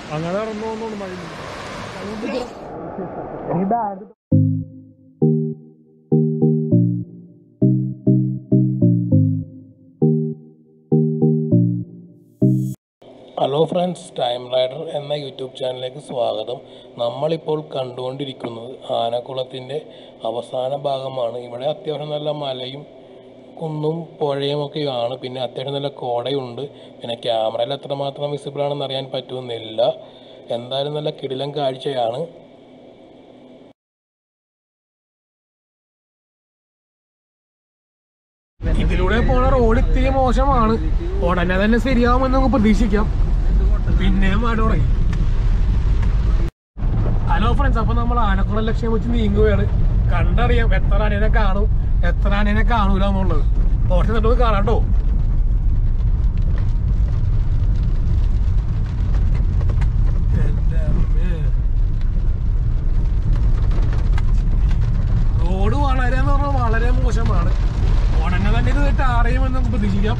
അങ്ങനെ ഇറങ്ങുന്നു മഴ ഹലോ ഫ്രണ്ട്സ് ടൈം റൈഡർ എന്ന യൂട്യൂബ് ചാനലിലേക്ക് സ്വാഗതം നമ്മളിപ്പോൾ കണ്ടുകൊണ്ടിരിക്കുന്നത് ആനക്കുളത്തിൻ്റെ അവസാന ഭാഗമാണ് ഇവിടെ അത്യാവശ്യം നല്ല മലയും കുന്നും പുഴയും ഒക്കെയാണ് പിന്നെ അത്യാവശ്യം നല്ല കോടയുണ്ട് പിന്നെ ക്യാമറയിൽ എത്രമാത്രം വിസിബിൾ ആണെന്ന് അറിയാൻ പറ്റുന്നില്ല എന്തായാലും നല്ല കിടിലം കാഴ്ചയാണ് ഇതിലൂടെ പോണ റോഡ് ഇത്തിരി മോശമാണ് ഉടനെ തന്നെ ശരിയാവുമെന്ന് നമുക്ക് പ്രതീക്ഷിക്കാം പിന്നെ മഴ തുടങ്ങി ഹലോ ഫ്രണ്ട്സ് അപ്പൊ നമ്മൾ ആനക്കുളം ലക്ഷ്യം വെച്ച് നീങ്ങുകയാണ് കണ്ടറിയാം എത്ര ആനേനെ കാണും എത്ര ആനേനെ കാണൂല എന്നുള്ളത് കുറച്ച് എന്നിട്ട് കാണാം കേട്ടോ എൻ്റെ അമ്മേ. റോഡ് വളരെ എന്ന് പറഞ്ഞാൽ വളരെ മോശമാണ് ഉടനെ തന്നെ ഇത് ടാറിയുമെന്ന് നമുക്ക് പ്രതീക്ഷിക്കാം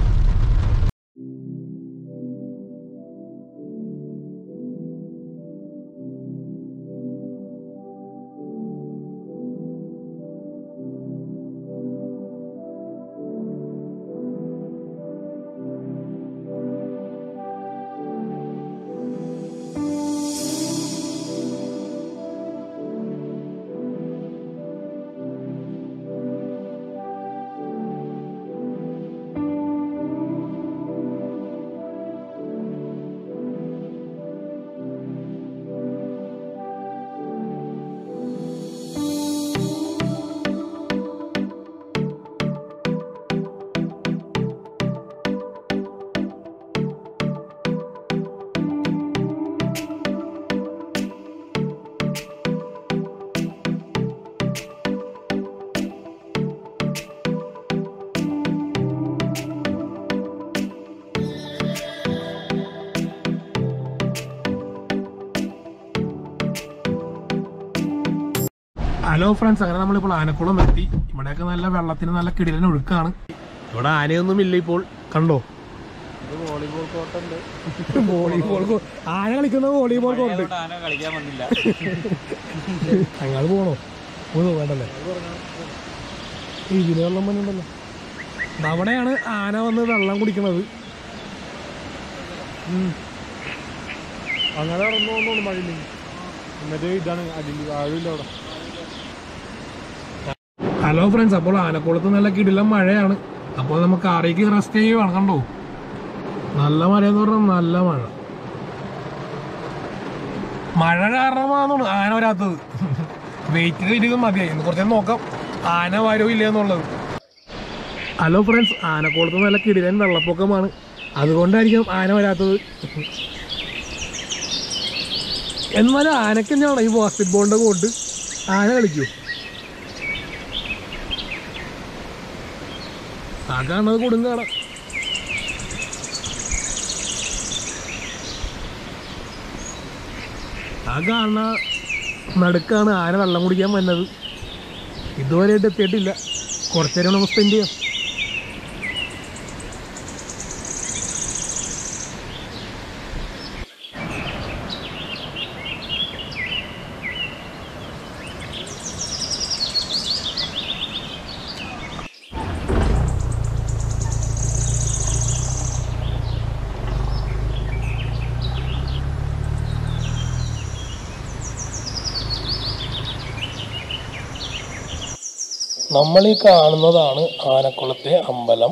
ഹലോ ഫ്രണ്ട്സ് അങ്ങനെ നമ്മളിപ്പോൾ ആനക്കുളം എത്തി ഇവിടെയൊക്കെ നല്ല വെള്ളത്തിന് നല്ല കിടിലൻ ഒഴുക്കാണ് ഇവിടെ ആനയൊന്നും ഇല്ല ഇപ്പോൾ കണ്ടോ വോളിബോൾ കോർട്ടുണ്ട് വോളിബോൾ കോ- ആന കളിക്കുന്ന വോളിബോൾ കോർട്ട് ആന കളിക്കാൻ വന്നില്ല അങ്ങോട്ട് പോണോ പോണോ വേണ്ടല്ലേ ഇതിന് വെള്ളം വന്നിട്ടുണ്ടല്ലോ അവിടെയാണ് ആന വന്ന് വെള്ളം കുടിക്കുന്നത് അങ്ങനെ ഇറങ്ങുന്നു മഴ എന്നിട്ട് ഇതാണ് അടിയിൽ ആഴില്ല അവിടെ ഹലോ ഫ്രണ്ട്സ് അപ്പോൾ ആനക്കുളത്ത് നല്ല കിടിലം മഴയാണ് അപ്പോൾ നമുക്ക് കാറേക്ക് റെസ്റ്റ് ചെയ്യുവാണ് കണ്ടോ നല്ല മഴ എന്ന് പറഞ്ഞാൽ നല്ല മഴ മഴ കാരണമാണ് ആന വരാത്തത് വെയിറ്റ് ചെയ്തിരിക്കുന്നത് മതിയായി ഇന്ന് കുറച്ച് നേരം നോക്കാം ആന വരോ ഇല്ല എന്നുള്ളത് ഹലോ ഫ്രണ്ട്സ് ആനക്കുളത്ത് നല്ല കിടിലൻ വെള്ളപ്പൊക്കമാണ് അതുകൊണ്ടായിരിക്കും ആന വരാത്തത് എന്നാലും ആനക്ക് തന്നെയാണ് ഈ ബാസ്കറ്റ് ബോളിന്റെ കോട്ട് ആന കളിക്കൂ അതാണ് കൊടുങ്കാട ആ കാണുന്ന നടുക്കാണ് ആന വെള്ളം കുടിക്കാൻ വന്നത് ഇതുവരെയായിട്ട് എത്തിയിട്ടില്ല കുറച്ചേരം നമുക്ക് സ്പെൻഡ് ചെയ്യാം നമ്മൾ ഈ കാണുന്നതാണ് ആനക്കുളത്തെ അമ്പലം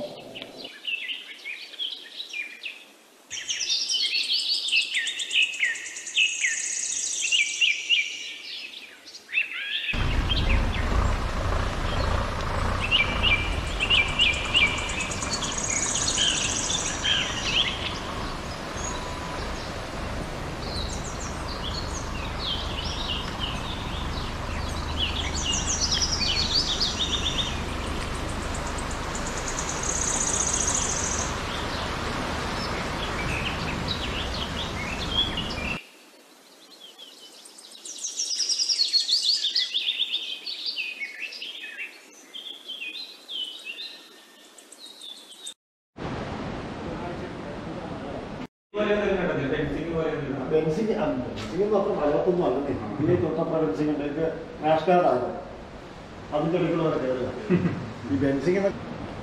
ബെൻസിങ് ആ, ബെൻസിങ് എന്ന് പറഞ്ഞാൽ മലയാളത്തൊന്നും അല്ലെന്നേ ഇതിലേക്ക് തൊട്ടപ്പുറം ബെൻസിങ് ഉണ്ട് ഇത് റാഷ് കാർഡാണ് അതിൻ്റെ ഇടയ്ക്കൂടെ കയറുക ഈ ബെൻസിങ് എന്ന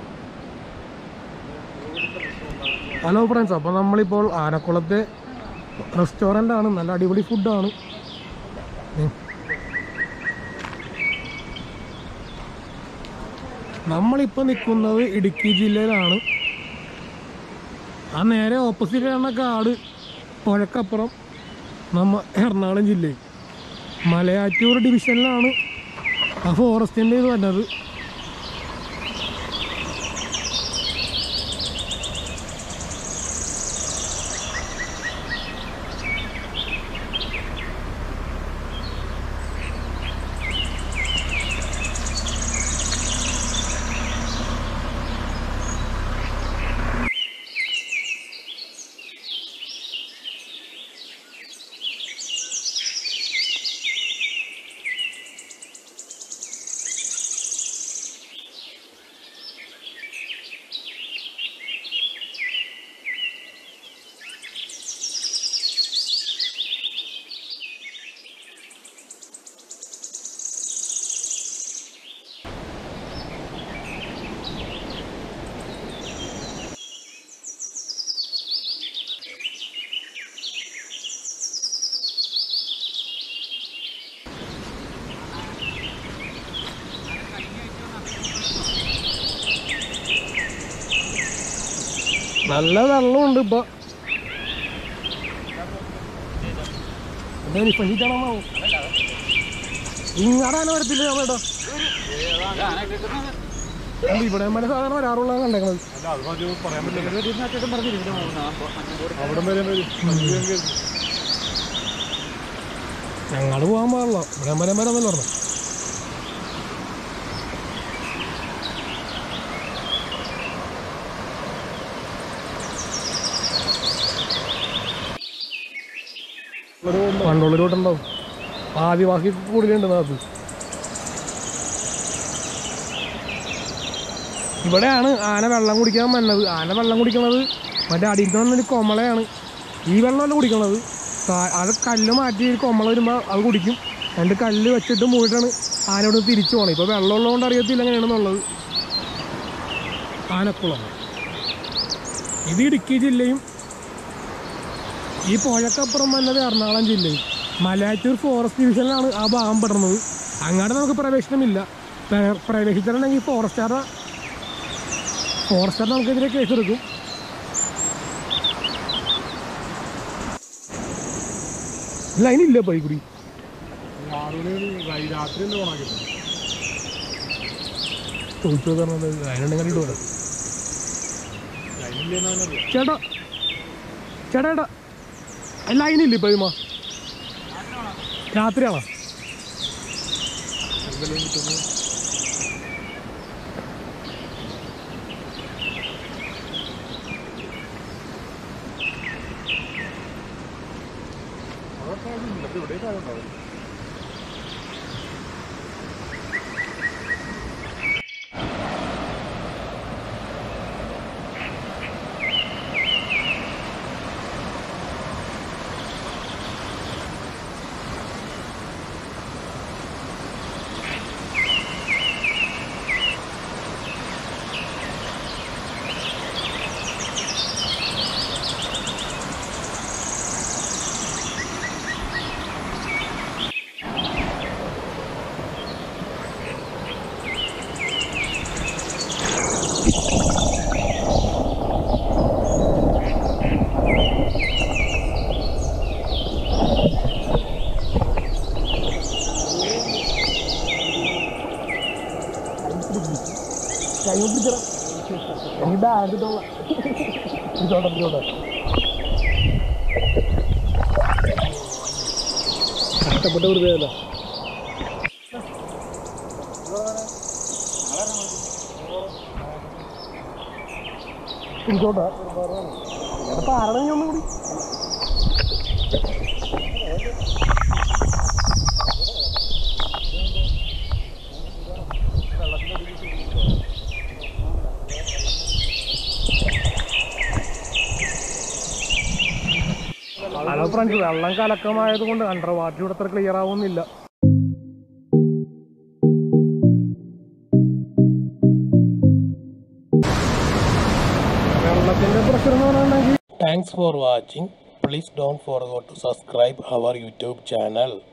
ഹലോ ഫ്രണ്ട്സ് അപ്പോൾ നമ്മളിപ്പോൾ ആനക്കുളത്തെ റെസ്റ്റോറൻ്റ് ആണ് നല്ല അടിപൊളി ഫുഡാണ് നമ്മളിപ്പോൾ നിൽക്കുന്നത് ഇടുക്കി ജില്ലയിലാണ് ആ നേരെ ഓപ്പോസിറ്റ് കാണുന്ന കാട് പുഴക്കപ്പുറം നമ്മ എറണാകുളം ജില്ലയിൽ മലയാറ്റൂർ ഡിവിഷനിലാണ് ആ ഫോറസ്റ്റിൻ്റെ ഇത് വരുന്നത് നല്ല വെള്ളമുണ്ട് ഇപ്പൊ പഞ്ചിട്ടാണോ ഇങ്ങടാന വരത്തില്ല ചേട്ടാ ഇവിടെ മല സാധാരണ വരാറുള്ള കണ്ടേക്കണത് അല്ല അത് മതി പറയാൻ പറ്റില്ല അവിടെ വരെ വരും അധികം കേറി. ഞങ്ങള് പോകാൻ പാടില്ല ഇവിടെ മരം വരാന്നല്ല പറഞ്ഞു പണ്ടുള്ള റൂട്ടുണ്ടാവും ആദിവാസി കൂടുതലുണ്ട് നാത്ത് ഇവിടെയാണ് ആന വെള്ളം കുടിക്കാൻ വന്നത് ആന വെള്ളം കുടിക്കണത് മറ്റേ അടിയിൽ വന്നൊരു കൊമളയാണ് ഈ വെള്ളമല്ല കുടിക്കണത് കാ- അത് കല്ല് മാറ്റി ഒരു കൊമള വരുമ്പോൾ അത് കുടിക്കും രണ്ട് കല്ല് വെച്ചിട്ട് മൂടിയിട്ടാണ് ആന ഇവിടെ തിരിച്ചു പോകണം ഇപ്പോൾ വെള്ളം ഉള്ളതുകൊണ്ട് അറിയത്തില്ല എങ്ങനെയാണെന്നുള്ളത് ആനക്കുളം ഇത് ഇടുക്കി ജില്ലയും ഈ പുഴക്കപ്പുറം വന്നത് എറണാകുളം ജില്ലയും മലയാറ്റൂർ ഫോറസ്റ്റ് ഡിവിഷനിലാണ് ആ ഭാഗം പെടുന്നത് അങ്ങോട്ട് നമുക്ക് പ്രവേശനമില്ല പ്ര- പ്രവേശിച്ചിട്ടുണ്ടെങ്കിൽ ഫോറസ്റ്റുകാരുടെ ഫോറസ്റ്റുകാർ നമുക്കെതിരെ കേസെടുക്കും ലൈനില്ല പോയി കൂടി ഈ ആറ് മണി റൈ- രാത്രി തന്നെ ഓണാക്കിട്ടുണ്ട് ചോദിച്ചു പറഞ്ഞത് അതിനുണ്ടെങ്കിൽ ഇടുക ലൈനില്ലെന്നാണ് അറിയാം ചേട്ടാ ചേട്ടാ ചേട്ടാ ലൈനില്ല ഇപ്പൊ ഇമ്മ രാത്രിയാണോ എന്തെങ്കിലും കിട്ടുന്നു അതൊക്കെ ഇല്ല ഇവിടെ ഉണ്ടാവും കൈ പിടിച്ചടാ എനിക്ക് ബാഗ് ഇട്ടോളാം പിടിച്ചോട്ടെ പിടിച്ചോട്ടെ കഷ്ടപ്പെട്ട് വെറുതെ അല്ല പിടിച്ചോട്ടെ എടാ പാറണ ഒന്നും കൂടി ഹലോ ഫ്രണ്ട്സ് വെള്ളം കലക്കമായത് കൊണ്ട് അണ്ടർ വാട്ടർ ഇവിടെ അത്ര ക്ലിയർ ആവുന്നില്ല വെള്ളത്തിന്റെ പ്രഷർ എന്ന് പറയുകയാണെങ്കിൽ thanks for watching please don't forget to subscribe our YouTube channel